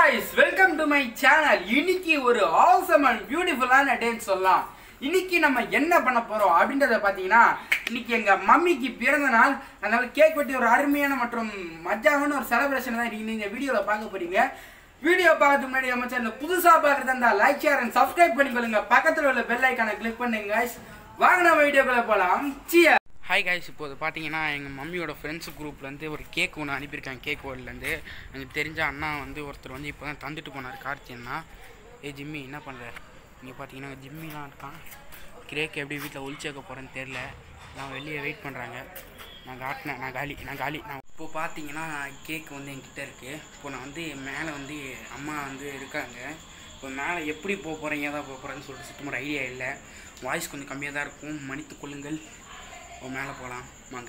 Guys welcome to my channel இன்னைக்கு ஒரு awesome and பியூட்டிஃபுல்லான டேன்னு சொல்லலாம் இன்னைக்கு நம்ம என்ன பண்ண போறோம் அப்படின்றத பார்த்தீங்கன்னா இன்னைக்கு எங்க மம்மிக்கு பிறந்த நாள் அதனால கேக் வெட்டி ஒரு அருமையான மற்றும் மஜாவான ஒரு செலிப்ரேஷன் தான் நீங்க இந்த வீடியோல பார்க்க போறீங்க வீடியோ பார்க்கறதுக்கு முன்னாடி நம்ம சேனல் புதுசா பார்க்கறதா இருந்தா லைக் ஷேர் அண்ட் சப்ஸ்கிரைப் பண்ணிக்கொள்ளுங்க பக்கத்துல உள்ள பெல் ஐக்கானை கிளிக் பண்ணுங்க guys வாங்க நம்ம வீடியோக்குள்ள போலாம் சியர் ஹாய் காய்ஸ் இப்போது பார்த்தீங்கன்னா எங்கள் மம்மியோட ஃப்ரெண்ட்ஸ் குரூப்லேருந்து ஒரு கேக் ஒன்று அனுப்பியிருக்காங்க கேக் வேர்ல்ட்லேருந்து எனக்கு தெரிஞ்ச அண்ணா வந்து ஒருத்தர் வந்து இப்போ தான் தந்துட்டு போனார் கார்த்தி அண்ணா ஏ ஜிம்மி என்ன பண்ணுற இங்கே பார்த்தீங்கன்னா ஜிம்மிலாம் இருக்கான் கேக் எப்படி வீட்டில் ஒளிச்சு வைக்க போகிறேன்னு தெரில நான் வெளியே வெயிட் பண்ணுறாங்க நான் காட்டினேன் நான் காலி நான் காலி நான் இப்போ பார்த்தீங்கன்னா கேக் வந்து என்கிட்ட இருக்குது இப்போ நான் வந்து மேலே வந்து அம்மா வந்து இருக்காங்க இப்போ மேலே எப்படி போக போகிறேன் ஏதா போக போகிறேன்னு சொல்லிட்டு சுத்தமாக ஐடியா இல்லை வாய்ஸ் கொஞ்சம் கம்மியாக தான் இருக்கும் மன்னித்து கொள்ளுங்கள் இப்போ மேலே போகலாம் வாங்க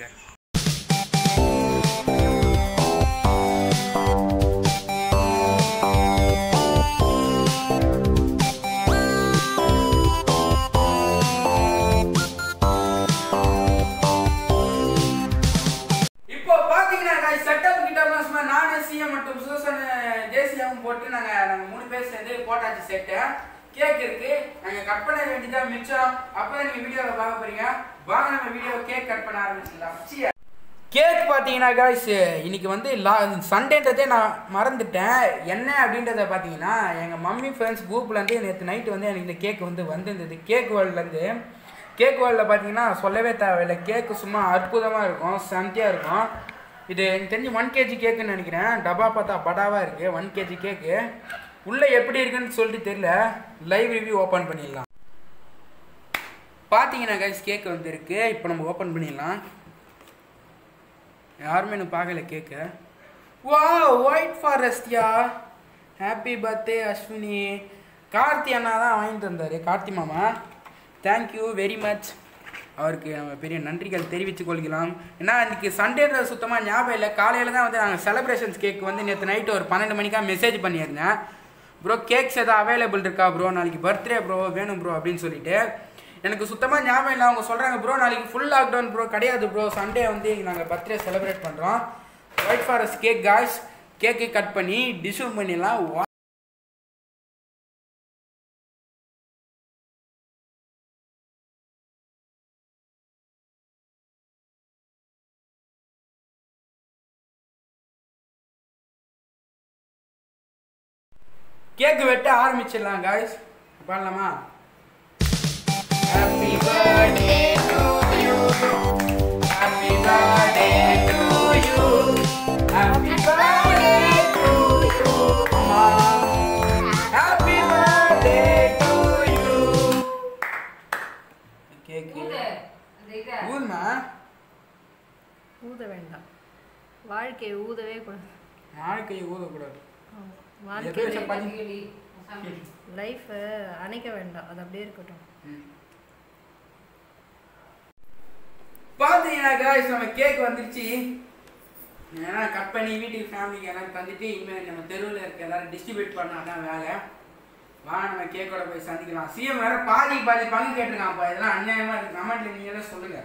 இப்போ பாத்தீங்கன்னா guys, setup கிட்ட எல்லாம் சும்மா நானு, சிஎம் மற்றும் சூசன், ஜேசியாவும் போட்டு நாங்க நாங்க மூணு பேர் சேர்ந்து போட்டாச்சு set. கேக் இருக்கு நாங்க கட் பண்ண வேண்டியதான் மிச்சம் அப்பதான் நீங்க வீடியோல பார்க்க போறீங்க வாங்க நம்ம வீடியோ கேக் கட் பண்ண ஆரம்பிச்சிடலாம் Cheers. கேக் பார்த்தீங்கன்னா காய்ஸ் இன்னைக்கு வந்து லா சண்டேன்றதே நான் மறந்துட்டேன் என்ன அப்படின்றத பார்த்தீங்கன்னா எங்கள் மம்மி ஃப்ரெண்ட்ஸ் குரூப்லேருந்து நேற்று நைட்டு வந்து எனக்கு இந்த கேக் வந்து வந்திருந்தது கேக் வேர்ல்ட்லேருந்து கேக் வேர்ல்டில் பார்த்தீங்கன்னா சொல்லவே தேவையில்லை கேக்கு சும்மா அற்புதமாக இருக்கும் செம்தியாக இருக்கும் இது எனக்கு தெரிஞ்சு ஒன் கேஜி கேக்குன்னு நினைக்கிறேன் டப்பா பார்த்தா படாவாக இருக்குது ஒன் கேஜி கேக்கு உள்ளே எப்படி இருக்குன்னு சொல்லிட்டு தெரியல லைவ் ரிவ்யூ ஓப்பன் பண்ணிடலாம் பார்த்தீங்கன்னா கைஸ் கேக் வந்துருக்கு இப்போ நம்ம ஓப்பன் பண்ணிடலாம் யாருமே இன்னும் பார்க்கல கேட்க வா ஒயிட் ஃபாரஸ்ட்யா ஹாப்பி பர்த்டே அஸ்வினி கார்த்தி அண்ணா தான் வாங்கி தந்தார் கார்த்தி மாமா தேங்க்யூ வெரி மச் அவருக்கு நம்ம பெரிய நன்றிகள் தெரிவித்துக் கொள்கிறோம் ஏன்னா இன்னைக்கு சண்டேன்ற சுத்தமாக ஞாபகம் இல்லை காலையில் தான் வந்து நாங்கள் செலிப்ரேஷன்ஸ் கேக் வந்து நேற்று நைட்டு ஒரு பன்னெண்டு மணிக்காக மெசேஜ் பண்ணியிருந்தேன் ப்ரோ கேக்ஸ் எதாவது அவைலபிள் இருக்கா ப்ரோ நாளைக்கு பர்த்டே ப்ரோ வேணும் ப்ரோ அப்படின்னு சொல்லிட்டு எனக்கு சுத்தமாக ஞாபகம் இல்லை அவங்க சொல்கிறாங்க ப்ரோ நாளைக்கு ஃபுல் லாக்டவுன் ப்ரோ கிடையாது ப்ரோ சண்டே வந்து நாங்கள் பர்த்டே செலிப்ரேட் பண்ணுறோம் white forest cake guys cake cut பண்ணி டிஷ்யூம் பண்ணிடலாம் வா- கேக்கு வெட்ட ஆரம்பிச்சிடலாம் காய்ஸ் பண்ணலாமா happy birthday to you happy birthday to you happy birthday to you அம்மா happy birthday to you cake ஊதுமா ஊத வேண்டாம் வாழ்க்கையை ஊதவே கூடாது வாழ்க்கையை ஊதக்கூடாது வாழ்க்கை எது வச்ச பண்ணி லைஃப்பை அணைக்க வேண்டாம் அது அப்படியே இருக்கட்டும் பார்த்தீங்கன்னா காய்ஸ் நம்ம கேக் வந்துருச்சு ஏன்னா கட் பண்ணி வீட்டுக்கு ஃபேமிலிக்கு எல்லாம் தந்துட்டு இனிமேல் நம்ம தெருவில் இருக்க எல்லாரும் டிஸ்ட்ரிபியூட் பண்ணாதான் வேலை வா நம்ம கேக்கோட போய் சந்திக்கலாம் சிஎம் வேற பாதி பாதி பங்கு கேட்டிருக்கான்ப்பா இதெல்லாம் அநியாயமா இருக்கு கமெண்ட்ல நீங்களே சொல்லுங்க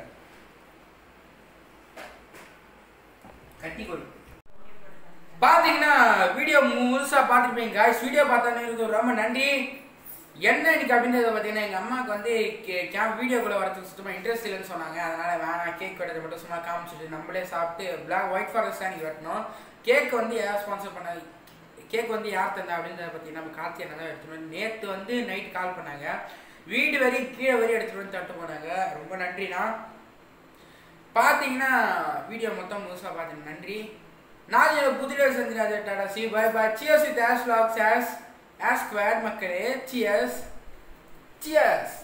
கட்டி கொடு பார்த்தீங்கன்னா வீடியோ முழுசா பார்த்துருப்பீங்க காய்ஸ் வீடியோ பார்த்தோன்னே ரொம்ப நன்றி என்ன இன்னைக்கு அப்படின்றத பார்த்தீங்கன்னா எங்கள் அம்மாவுக்கு வந்து கே- கேம் வீடியோக்குள்ளே வரதுக்கு சுத்தமாக இன்ட்ரெஸ்ட் இல்லைன்னு சொன்னாங்க அதனால வேணாம் கேக் வெட்டதை மட்டும் சும்மா காமிச்சிட்டு நம்மளே சாப்பிட்டு பிளாக் ஒயிட் ஃபாரஸ்ட் தான் இன்னைக்கு வெட்டணும் கேக் வந்து யார் ஸ்பான்சர் பண்ண கேக் வந்து யார் தந்தா அப்படின்றத பற்றி நம்ம கார்த்தி அண்ணன் தான் எடுத்துட்டு வந்து நேற்று வந்து நைட் கால் பண்ணாங்க வீடு வரையும் கீழே வரையும் எடுத்துகிட்டு வந்து தட்டு போனாங்க ரொம்ப நன்றிண்ணா பார்த்தீங்கன்னா வீடியோ மொத்தம் முழுசாக பார்த்தீங்க நன்றி நான் என்னோட புதிய செஞ்சிராஜா டாடா சி bye bye cheers with us லாக்ஸ் ஆஸ் ஆஸ் ஸ்கொயர் மக்களே சியர்ஸ் சியர்ஸ்